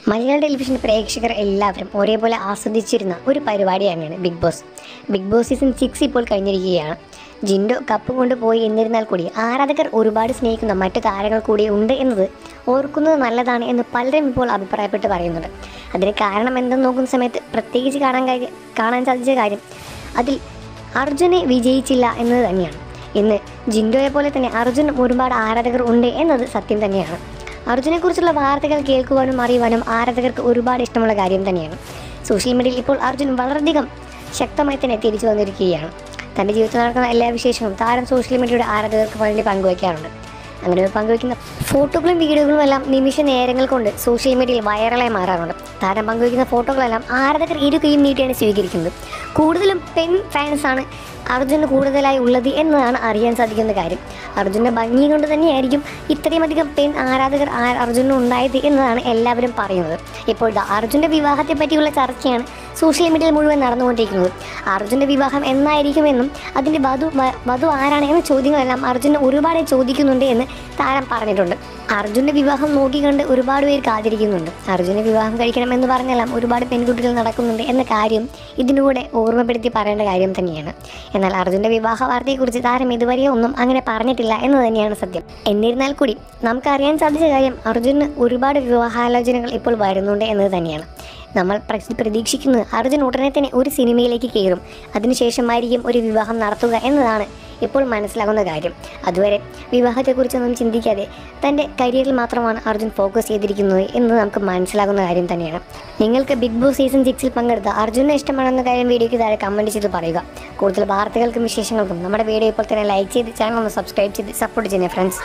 മലയാള ടെലിവിഷൻ പ്രേക്ഷകർ എല്ലാവരും ഒരേപോലെ ആസ്വദിച്ചിരുന്ന ഒരു പരിപാടി തന്നെയാണ് Big Boss Big Boss season six ഇപ്പോൾ കഴിഞ്ഞിരിക്കുകയാണ് ജിൻഡോ കപ്പ് കൊണ്ടുപോയി എന്നിരുന്നാൽ കൂടി ആരാധകർ ഒരുപാട് സ്നേഹിക്കുന്ന മറ്റു താരങ്ങൾ കൂടി ഉണ്ട് എന്നത് ഓർക്കുന്നത് നല്ലതാണ് എന്ന് പലരും ഇപ്പോൾ അഭിപ്രായപ്പെട്ട് പറയുന്നുണ്ട് അതിന് കാരണം എന്തെന്ന് നോക്കുന്ന സമയത്ത് പ്രത്യേകിച്ച് കാണാൻ കാര്യം കാണാൻ സാധിച്ച കാര്യം അതിൽ അർജുനെ വിജയിച്ചില്ല എന്നത് തന്നെയാണ് ഇന്ന് ജിൻഡോയെ പോലെ തന്നെ അർജുനും ഒരുപാട് ആരാധകർ ഉണ്ട് എന്നത് സത്യം തന്നെയാണ് അർജുനെക്കുറിച്ചുള്ള വാർത്തകൾ കേൾക്കുവാനും അറിയുവാനും ആരാധകർക്ക് ഒരുപാട് ഇഷ്ടമുള്ള കാര്യം തന്നെയാണ് സോഷ്യൽ മീഡിയയിൽ ഇപ്പോൾ അർജുൻ വളരെയധികം ശക്തമായി തന്നെ തിരിച്ചു വന്നിരിക്കുകയാണ് തൻ്റെ ജീവിതത്തിൽ നടക്കുന്ന എല്ലാ വിശേഷങ്ങളും താരം സോഷ്യൽ മീഡിയയുടെ ആരാധകർക്ക് വേണ്ടി പങ്കുവയ്ക്കാറുണ്ട് അങ്ങനെ പങ്കുവയ്ക്കുന്ന ഫോട്ടോകളും വീഡിയോകളും എല്ലാം നിമിഷ നേരങ്ങൾ കൊണ്ട് സോഷ്യൽ മീഡിയയിൽ വൈറലായി മാറാറുണ്ട് താരം പങ്കുവയ്ക്കുന്ന ഫോട്ടോകളെല്ലാം ആരാധകർ ഇരു കൈയും നീട്ടിയാണ് സ്വീകരിക്കുന്നത് കൂടുതലും പെൺ ഫാൻസാണ് അർജുന് കൂടുതലായി ഉള്ളത് എന്നതാണ് അറിയാൻ സാധിക്കുന്ന കാര്യം അർജുൻ്റെ ഭംഗി കൊണ്ട് തന്നെയായിരിക്കും ഇത്രയും അധികം പെൺ ആരാധകർ ആ അർജുന് ഉണ്ടായത് എന്നതാണ് എല്ലാവരും പറയുന്നത് ഇപ്പോൾ ദാ അർജുൻ്റെ വിവാഹത്തെ പറ്റിയുള്ള ചർച്ചയാണ് സോഷ്യൽ മീഡിയയിൽ മുഴുവൻ നടന്നുകൊണ്ടിരിക്കുന്നത് അർജുൻ്റെ വിവാഹം എന്നായിരിക്കുമെന്നും അതിൻ്റെ വധു വ- വധു ആരാണ് എന്ന ചോദ്യങ്ങളെല്ലാം അർജുന് ഒരുപാട് ചോദിക്കുന്നുണ്ട് എന്ന് താരം പറഞ്ഞിട്ടുണ്ട് അർജുൻ്റെ വിവാഹം നോക്കിക്കണ്ട് ഒരുപാട് പേര് കാത്തിരിക്കുന്നുണ്ട് അർജുനെ വിവാഹം കഴിക്കണം എന്ന് പറഞ്ഞെല്ലാം ഒരുപാട് പെൺകുട്ടികൾ നടക്കുന്നുണ്ട് എന്ന കാര്യം ഇതിലൂടെ ഓർമ്മപ്പെടുത്തി പറയേണ്ട കാര്യം തന്നെയാണ് എന്നാൽ അർജുൻ്റെ വിവാഹ വാർത്തയെക്കുറിച്ച് താരം ഇതുവരെ ഒന്നും അങ്ങനെ പറഞ്ഞിട്ടില്ല എന്ന് തന്നെയാണ് സത്യം എന്നിരുന്നാൽ കൂടി നമുക്കറിയാൻ സാധിച്ച കാര്യം അർജുന് ഒരുപാട് വിവാഹാലോചനകൾ ഇപ്പോൾ വരുന്നുണ്ട് എന്നത് തന്നെയാണ് നമ്മൾ പ്ര- പ്രതീക്ഷിക്കുന്നത് അർജുൻ ഉടനെ തന്നെ ഒരു സിനിമയിലേക്ക് കയറും അതിനുശേഷമായിരിക്കും ഒരു വിവാഹം നടത്തുക എന്നതാണ് ഇപ്പോൾ മനസ്സിലാകുന്ന കാര്യം അതുവരെ വിവാഹത്തെക്കുറിച്ചൊന്നും ചിന്തിക്കാതെ തൻ്റെ കരിയറിൽ മാത്രമാണ് അർജുൻ ഫോക്കസ് ചെയ്തിരിക്കുന്നത് എന്ന് നമുക്ക് മനസ്സിലാകുന്ന കാര്യം തന്നെയാണ് നിങ്ങൾക്ക് ബിഗ് ബോസ് സീസൺ സിക്സിൽ പങ്കെടുത്ത അർജുനെ ഇഷ്ടമാണെന്ന കാര്യം വീഡിയോയ്ക്ക് താഴെ കമൻറ്റ് ചെയ്ത് പറയുക കൂടുതൽ വാർത്തകൾക്കും വിശേഷങ്ങൾക്കും നമ്മുടെ വീഡിയോ ഇപ്പോൾ തന്നെ ലൈക്ക് ചെയ്ത് ചാനൽ ഒന്ന് സബ്സ്ക്രൈബ് ചെയ്ത് സപ്പോർട്ട് ചെയ്യുന്നത് ഫ്രണ്ട്സ്